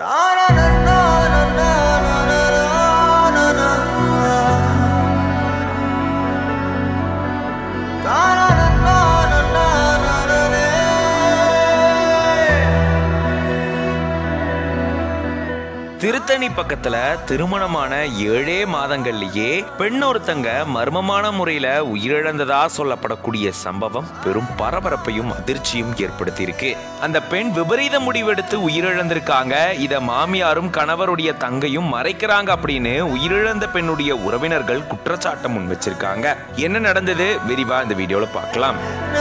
திருத்தணி பக்கத்துல திருமணமான ஏழே மாதங்கள்லயே பெண் ஒருத்தங்க மர்மமான முறையில உயிரிழந்ததா சொல்லப்படக்கூடிய சம்பவம் பெரும் பரபரப்பையும் அதிர்ச்சியும் ஏற்படுத்தியிருக்கு அந்த பெண் விபரீத முடிவெடுத்து உயிரிழந்திருக்காங்க இத மாமியாரும் கணவருடைய தங்கையும் மறைக்கிறாங்க அப்படின்னு உயிரிழந்த பெண்ணுடைய உறவினர்கள் குற்றச்சாட்டை முன் வச்சிருக்காங்க என்ன நடந்தது விரிவா இந்த வீடியோல பார்க்கலாம்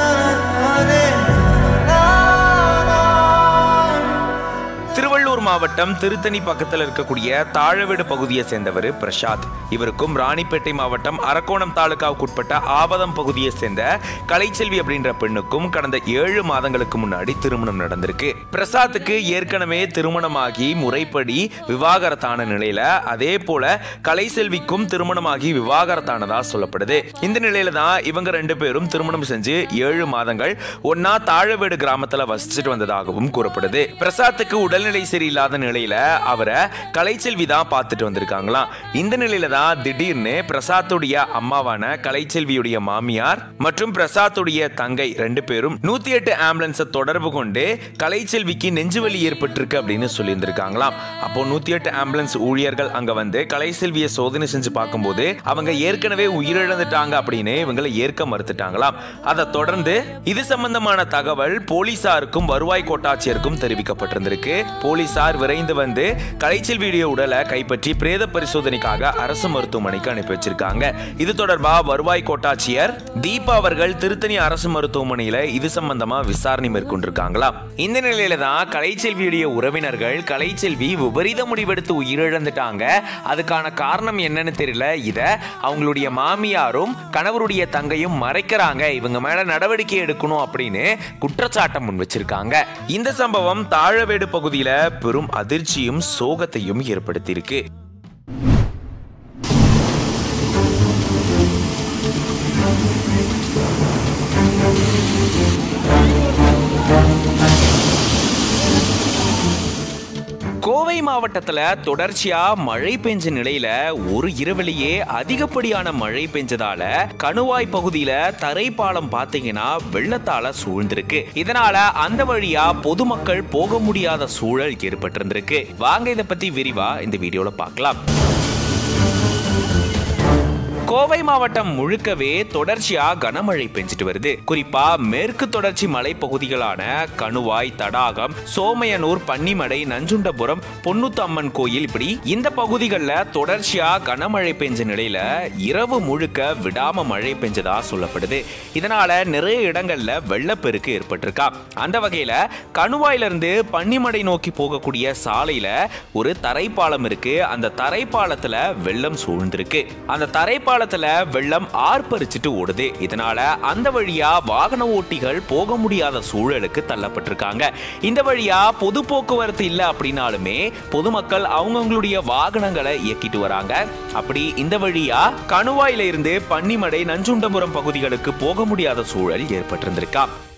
திருவள்ளூர் மாவட்டம் திருத்தணி பக்கத்தில் இருக்கக்கூடிய தாழவீடு பகுதியை சேர்ந்தவர் பிரசாத் இவருக்கும் ராணிப்பேட்டை மாவட்டம் அரக்கோணம் தாலுகாவுக்குட்பட்ட ஆவதம் பகுதியை சேர்ந்த கலைச்செல்வி அப்படின்ற பெண்ணுக்கும் கடந்த ஏழு மாதங்களுக்கு முன்னாடி திருமணம் நடந்திருக்கு பிரசாத்துக்கு ஏற்கனவே திருமணமாகி முறைப்படி விவாகரத்தான நிலையில அதே போல கலைசெல்விக்கும் திருமணமாகி விவாகரத்தானதா சொல்லப்படுது இந்த நிலையில தான் இவங்க ரெண்டு பேரும் திருமணம் செஞ்சு ஏழு மாதங்கள் ஒன்னா தாழவேடு கிராமத்துல வசிச்சுட்டு வந்ததாகவும் கூறப்படுது பிரசாத்துக்கு உடல்நிலை சரியில்லாத நிலையில அவரை கலைச்செல்வி தான் பார்த்துட்டு வந்திருக்காங்களாம் இந்த நிலையில தான் திடீர்னு பிரசாத்துடைய அம்மாவான கலைச்செல்வியுடைய மாமியார் மற்றும் பிரசாத்துடைய தங்கை ரெண்டு பேரும் நூத்தி எட்டு ஆம்புலன்ஸை தொடர்பு கொண்டு கலைச்செல்விக்கு நெஞ்சுவலி ஏற்பட்டிருக்கு அப்படின்னு சொல்லியிருந்திருக்காங்களாம் அப்போ நூத்தி எட்டு ஆம்புலன்ஸ் ஊழியர்கள் அங்க வந்து கலைசெல்வியை சோதனை செஞ்சு பார்க்கும்போது அவங்க ஏற்கனவே உயிரிழந்துட்டாங்க அப்படின்னு இவங்களை ஏற்க மறுத்துட்டாங்களாம் அதை தொடர்ந்து இது சம்பந்தமான தகவல் போலீசாருக்கும் வருவாய் கோட்டாட்சியருக்கும் தெரிவிக்கப்பட்டிருந்திருக்கு போலீசார் விரைந்து வந்து கலைச்செல்வியுடைய உடலை கைப்பற்றி பிரேத பரிசோதனைக்காக அரசு மருத்துவமனைக்கு அனுப்பி வச்சிருக்காங்க இது தொடர்பா வருவாய் கோட்டாட்சியர் தீபா அவர்கள் திருத்தணி அரசு மருத்துவமனையில இது சம்பந்தமா விசாரணை மேற்கொண்டிருக்காங்களாம் இந்த நிலையில தான் கலைச்செல்வியுடைய உறவினர்கள் கலைச்செல்வி விபரீத முடிவெடுத்து உயிரிழந்துட்டாங்க அதுக்கான காரணம் என்னன்னு தெரியல இத அவங்களுடைய மாமியாரும் கணவருடைய தங்கையும் மறைக்கிறாங்க இவங்க மேல நடவடிக்கை எடுக்கணும் அப்படின்னு குற்றச்சாட்டை முன் வச்சிருக்காங்க இந்த சம்பவம் தாழவேடு பகுதியில பெரும் அதிர்ச்சியும் சோகத்தையும் ஏற்படுத்தியிருக்கு கோவை மாவட்டத்துல தொடர்ச்சியா மழை பெஞ்ச நிலையில ஒரு இரவிலேயே அதிகப்படியான மழை பெஞ்சதால கணுவாய் பகுதியில தரைப்பாலம் பாத்தீங்கன்னா வெள்ளத்தால சூழ்ந்திருக்கு இதனால அந்த வழியா பொதுமக்கள் போக முடியாத சூழல் ஏற்பட்டிருந்திருக்கு வாங்க இதை பத்தி விரிவா இந்த வீடியோல பார்க்கலாம் கோவை மாவட்டம் முழுக்கவே தொடர்ச்சியா கனமழை பெஞ்சிட்டு வருது குறிப்பா மேற்கு தொடர்ச்சி மலைப்பகுதிகளான கணுவாய் தடாகம் சோமையனூர் பன்னிமடை நஞ்சுண்டபுரம் பொன்னுத்தம்மன் கோயில் இப்படி இந்த பகுதிகளில் தொடர்ச்சியா கனமழை பெஞ்ச நிலையில இரவு முழுக்க விடாம மழை பெஞ்சதா சொல்லப்படுது இதனால நிறைய இடங்கள்ல வெள்ளப்பெருக்கு ஏற்பட்டிருக்கா அந்த வகையில கணுவாயில இருந்து பன்னிமடை நோக்கி போகக்கூடிய சாலையில ஒரு தரைப்பாலம் இருக்கு அந்த தரைப்பாலத்துல வெள்ளம் சூழ்ந்திருக்கு அந்த தரைப்பாலம் காலத்துல வெள்ளம் ஆர்ப்பரிச்சிட்டு ஓடுது இதனால அந்த வழியா வாகன ஓட்டிகள் போக முடியாத சூழலுக்கு தள்ளப்பட்டிருக்காங்க இந்த வழியா பொது போக்குவரத்து இல்லை அப்படின்னாலுமே பொதுமக்கள் அவங்கவுங்களுடைய வாகனங்களை இயக்கிட்டு வராங்க அப்படி இந்த வழியா கணுவாயில இருந்து பன்னிமடை நஞ்சுண்டபுரம் பகுதிகளுக்கு போக முடியாத சூழல் ஏற்பட்டிருந்திருக்கா